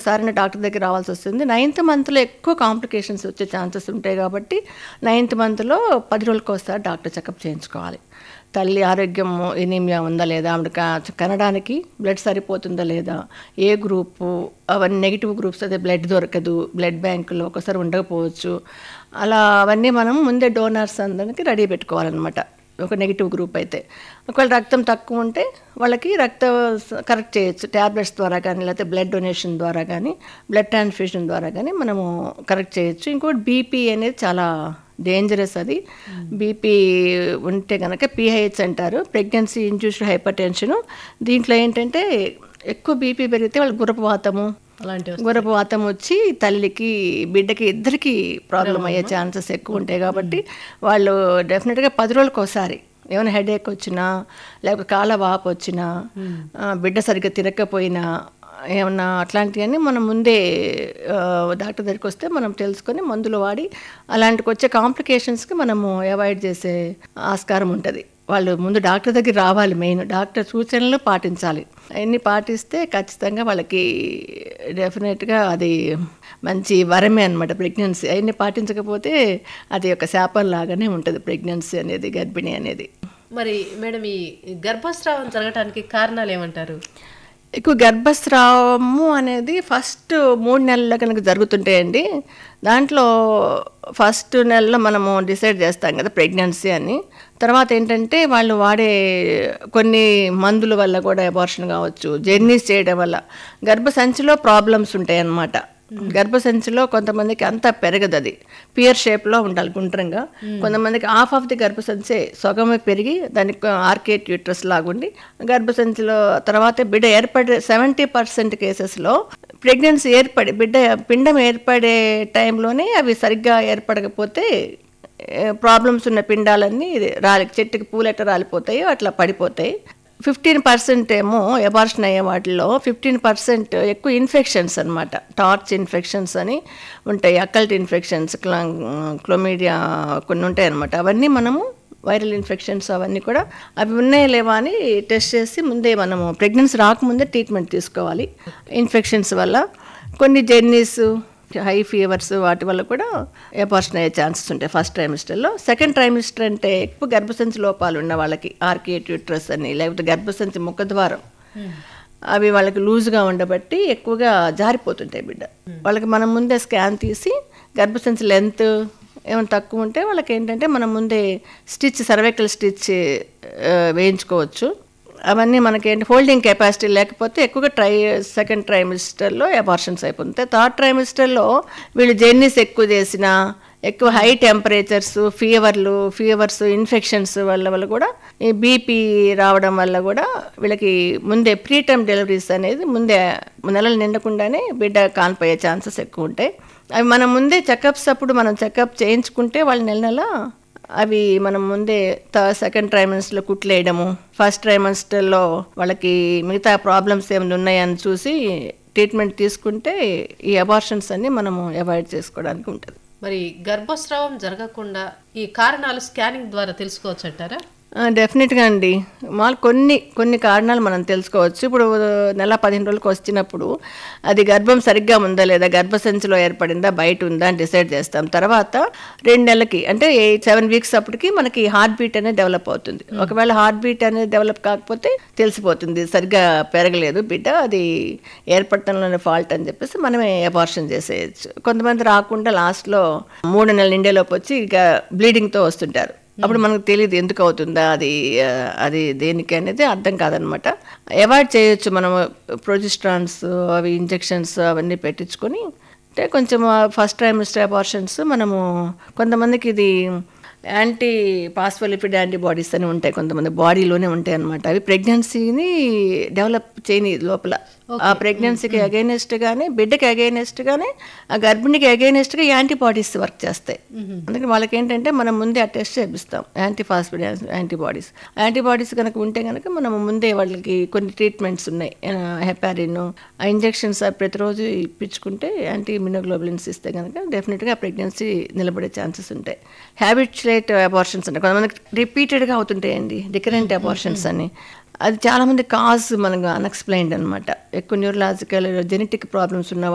ఒకసారి డాక్టర్ దగ్గర రావాల్సి వస్తుంది నైన్త్ మంత్లో ఎక్కువ కాంప్లికేషన్స్ వచ్చే ఛాన్సెస్ ఉంటాయి కాబట్టి నైన్త్ మంత్లో పది రోజులకు ఒకసారి డాక్టర్ చెకప్ చేయించుకోవాలి తల్లి ఆరోగ్యం ఎనీమియా ఉందా లేదా ఆవిడ క- కనడానికి బ్లడ్ సరిపోతుందా లేదా ఏ గ్రూపు అవన్నీ నెగిటివ్ గ్రూప్స్ అదే బ్లడ్ దొరకదు బ్లడ్ బ్యాంకులో ఒకసారి ఉండకపోవచ్చు అలా అవన్నీ మనం ముందే డోనర్స్ అందరికి రెడీ పెట్టుకోవాలన్నమాట ఒక నెగిటివ్ గ్రూప్ అయితే ఒకవేళ రక్తం తక్కువ ఉంటే వాళ్ళకి రక్తం కరెక్ట్ చేయొచ్చు ట్యాబ్లెట్స్ ద్వారా కానీ లేకపోతే బ్లడ్ డొనేషన్ ద్వారా కానీ బ్లడ్ ట్రాన్స్ఫ్యూషన్ ద్వారా కానీ మనము కరెక్ట్ చేయొచ్చు ఇంకోటి బీపీ అనేది చాలా డేంజరస్ అది బీపీ ఉంటే కనుక పిహెచ్ అంటారు ప్రెగ్నెన్సీ ఇండ్యూస్డ్ హైపర్ టెన్షన్ దీంట్లో ఏంటంటే ఎక్కువ బీపీ పెరిగితే వాళ్ళకి గురపవాతము అలాంటివి గురపవాతం వచ్చి తల్లికి బిడ్డకి ఇద్దరికి ప్రాబ్లం అయ్యే ఛాన్సెస్ ఎక్కువ ఉంటాయి కాబట్టి వాళ్ళు డెఫినెట్గా పది రోజులకు ఒకసారి ఏమైనా హెడేక్ వచ్చినా లేకపోతే కాళ్ళ వాపు వచ్చినా ఆ, బిడ్డ సరిగ్గా తిరగకపోయినా ఏమన్నా అట్లాంటివన్నీ మనం ముందే ఆ, డాక్టర్ దగ్గరికి వస్తే మనం తెలుసుకొని మందులు వాడి అలాంటికి వచ్చే కాంప్లికేషన్స్కి మనము అవాయిడ్ చేసే ఆస్కారం ఉంటుంది వాళ్ళు ముందు డాక్టర్ దగ్గర రావాలి మెయిన్ డాక్టర్ సూచనలు పాటించాలి అవన్నీ పాటిస్తే ఖచ్చితంగా వాళ్ళకి డెఫినెట్గా అది మంచి వరమే అనమాట ప్రెగ్నెన్సీ అవన్నీ పాటించకపోతే అది ఒక శాపం లాగానే ఉంటుంది ప్రెగ్నెన్సీ అనేది గర్భిణి అనేది మరి మేడం ఈ గర్భస్రావం జరగటానికి కారణాలు ఏమంటారు ఎక్కువ గర్భస్రావము అనేది ఫస్ట్ మూడు నెలల్లో కనుక జరుగుతుంటాయండి దాంట్లో ఫస్ట్ నెలలో మనము డిసైడ్ చేస్తాం కదా ప్రెగ్నెన్సీ అని తర్వాత ఏంటంటే వాళ్ళు వాడే కొన్ని మందుల వల్ల కూడా అబార్షన్ కావచ్చు జర్నీస్ చేయడం వల్ల గర్భసంచిలో ప్రాబ్లమ్స్ ఉంటాయి అన్నమాట గర్భసంచిలో కొంతమందికి అంతా పెరగదు అది పియర్ షేప్లో ఉండాలి గుండ్రంగా కొంతమందికి హాఫ్ ఆఫ్ ది గర్భసంచి సగమే పెరిగి దానికి ఆర్కేట్ యూట్రస్ లాగుండి గర్భసంచిలో తర్వాత బిడ్డ ఏర్పడే సెవెంటీ పర్సెంట్ కేసెస్లో ప్రెగ్నెన్సీ ఏర్పడి బిడ్డ పిండం ఏర్పడే టైంలోనే అవి సరిగ్గా ఏర్పడకపోతే ప్రాబ్లమ్స్ ఉన్న పిండాలన్నీ రాలి చెట్టుకి పూలెట్ట రాలిపోతాయి అట్లా పడిపోతాయి ఫిఫ్టీన్ పర్సెంట్ ఏమో ఎబార్షన్ అయ్యే వాటిలో ఫిఫ్టీన్ పర్సెంట్ ఎక్కువ ఇన్ఫెక్షన్స్ అనమాట టార్చ్ ఇన్ఫెక్షన్స్ అని ఉంటాయి అకల్ట్ ఇన్ఫెక్షన్స్ క్లోమీడియా కొన్ని ఉంటాయి అనమాట అవన్నీ మనము వైరల్ ఇన్ఫెక్షన్స్ అవన్నీ కూడా అవి ఉన్నాయా లేవా అని టెస్ట్ చేసి ముందే మనము ప్రెగ్నెన్సీ రాకముందే ట్రీట్మెంట్ తీసుకోవాలి ఇన్ఫెక్షన్స్ వల్ల కొన్ని జర్నీస్ హై ఫీవర్స్ వాటి వల్ల కూడా ఎబార్షన్ అయ్యే ఛాన్సెస్ ఉంటాయి ఫస్ట్ ట్రైమిస్టర్లో సెకండ్ ట్రైమిస్టర్ అంటే ఎక్కువ గర్భసంచి లోపాలు ఉన్న వాళ్ళకి ఆర్కియేట్ యూట్రస్ అని లేకపోతే గర్భసంచి ముఖద్వారం అవి వాళ్ళకి లూజ్గా ఉండబట్టి ఎక్కువగా జారిపోతుంటాయి బిడ్డ వాళ్ళకి మనం ముందే స్కాన్ తీసి గర్భసంచి లెంత్ ఏమైనా తక్కువ ఉంటే వాళ్ళకి ఏంటంటే మనం ముందే స్టిచ్ సర్వైకల్ స్టిచ్ వేయించుకోవచ్చు అవన్నీ మనకి ఏంటి హోల్డింగ్ కెపాసిటీ లేకపోతే ఎక్కువగా ట్రై సెకండ్ ట్రైమిస్టర్లో అబార్షన్స్ అయిపోతాయి థర్డ్ ట్రైమిస్టర్లో వీళ్ళు జర్నీస్ ఎక్కువ చేసినా ఎక్కువ హై టెంపరేచర్స్ ఫీవర్లు ఫీవర్స్ ఇన్ఫెక్షన్స్ వల్ల వల్ల కూడా ఈ బీపీ రావడం వల్ల కూడా వీళ్ళకి ముందే ప్రీ టైమ్ డెలివరీస్ అనేది ముందే నెలలు నిండకుండానే బిడ్డ కానిపోయే ఛాన్సెస్ ఎక్కువ ఉంటాయి అవి మనం ముందే చెకప్స్ అప్పుడు మనం చెకప్ చేయించుకుంటే వాళ్ళు నెల నెల అవి మనం ముందే సెకండ్ ట్రైమెస్టర్లో కుట్లేయడము ఫస్ట్ ట్రైమెస్టర్లో వాళ్ళకి మిగతా ప్రాబ్లమ్స్ ఏమైనా ఉన్నాయని చూసి ట్రీట్మెంట్ తీసుకుంటే ఈ అబార్షన్స్ అన్ని మనము అవాయిడ్ చేసుకోవడానికి ఉంటుంది మరి గర్భస్రావం జరగకుండా ఈ కారణాలు స్కానింగ్ ద్వారా తెలుసుకోవచ్చు అంటారా డెఫినెట్గా అండి మాకు కొన్ని కొన్ని కారణాలు మనం తెలుసుకోవచ్చు ఇప్పుడు నెల పదిహేను రోజులకు వచ్చినప్పుడు అది గర్భం సరిగ్గా ఉందా లేదా గర్భసంచిలో ఏర్పడిందా బయట ఉందా అని డిసైడ్ చేస్తాం తర్వాత రెండు నెలలకి అంటే సెవెన్ వీక్స్ అప్పటికి మనకి హార్ట్ బీట్ అనేది డెవలప్ అవుతుంది ఒకవేళ హార్ట్ బీట్ అనేది డెవలప్ కాకపోతే తెలిసిపోతుంది సరిగ్గా పెరగలేదు బిడ్డ అది ఏర్పడటంలోనే ఫాల్ట్ అని చెప్పేసి మనమే అబార్షన్ చేసేయచ్చు కొంతమంది రాకుండా లాస్ట్లో మూడు నెలల నిండేలోపు వచ్చి ఇక బ్లీడింగ్తో వస్తుంటారు అప్పుడు మనకు తెలియదు ఎందుకు అవుతుందా అది ఆ, అది దేనికి అనేది అర్థం కాదనమాట అవాయిడ్ చేయొచ్చు మనం ప్రొజిస్ట్రాన్స్ అవి ఇంజెక్షన్స్ అవన్నీ పెట్టించుకొని అంటే కొంచెం ఫస్ట్ ట్రైమిస్టర్ అబార్షన్స్ మనము కొంతమందికి ఇది యాంటీ పాస్ఫోలిపిడ్ యాంటీబాడీస్ అని ఉంటాయి కొంతమంది బాడీలోనే ఉంటాయి అనమాట అవి ప్రెగ్నెన్సీని డెవలప్ చేయని లోపల ఆ ప్రెగ్నెన్సీకి అగైనెస్ట్ గానే బిడ్డకి అగైనెస్ట్ గానే ఆ గర్భిణికి అగైనెస్ట్ గా యాంటీబాడీస్ వర్క్ చేస్తాయి అందుకని వాళ్ళకి ఏంటంటే మనం ముందే ఆ టెస్ట్ చేపిస్తాం యాంటీ ఫాస్ఫిడ్ యాంటీబాడీస్ యాంటీబాడీస్ కనుక ఉంటే కనుక మనం ముందే వాళ్ళకి కొన్ని ట్రీట్మెంట్స్ ఉన్నాయి హెపారిన్ ఆ ఇంజెక్షన్స్ ప్రతిరోజు ఇప్పించుకుంటే యాంటీ ఇమ్యూనోగ్లోబులిన్స్ ఇస్తే కనుక డెఫినెట్గా ప్రెగ్నెన్సీ నిలబడే ఛాన్సెస్ ఉంటాయి హ్యాబిచులేట్ అబార్షన్స్ అంటే కొంతమందికి రిపీటెడ్గా అవుతుంటాయండి రికరెంట్ అబార్షన్స్ అని అది చాలామంది కాజ్ మనకు అన్ఎక్స్ప్లెయిన్డ్ అనమాట ఎక్కువ న్యూరలాజికల్ జెనెటిక్ ప్రాబ్లమ్స్ ఉన్న